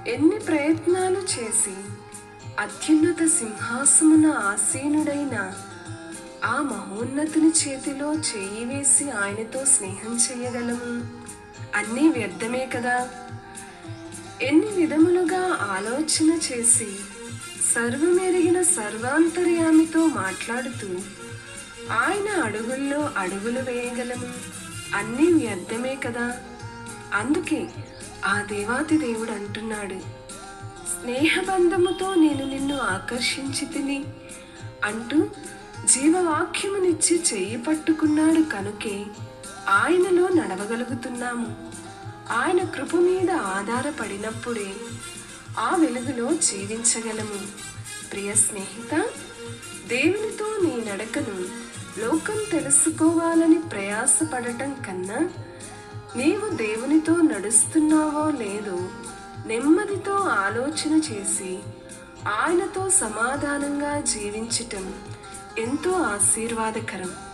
ఎన్ని ప్రయత్నాలు చేసి అత్యున్నత సింహాసమున ఆసీనుడైన ఆ మహోన్నతుని చేతిలో చేయి వేసి ఆయనతో స్నేహం చేయగలము అన్నీ వ్యర్థమే కదా ఎన్ని విధములుగా ఆలోచన చేసి సర్వమెరిగిన సర్వాంతర్యామితో మాట్లాడుతూ ఆయన అడుగుల్లో అడుగులు వేయగలము అన్నీ వ్యర్థమే కదా అందుకే ఆ దేవాతి దేవుడు అంటున్నాడు స్నేహబంధముతో నేను నిన్ను ఆకర్షించి తిని అంటూ జీవవాక్యమునిచ్చి చెయ్యి పట్టుకున్నాడు కనుకే ఆయనలో నడవగలుగుతున్నాము ఆయన కృప మీద ఆధారపడినప్పుడే ఆ వెలుగులో జీవించగలము ప్రియ స్నేహిత దేవునితో నీ నడకను లోకం తెలుసుకోవాలని ప్రయాసపడటం కన్నా నీవు దేవునితో నడుస్తున్నావో లేదో నెమ్మదితో ఆలోచన చేసి ఆయనతో సమాధానంగా జీవించటం ఎంతో ఆశీర్వాదకరం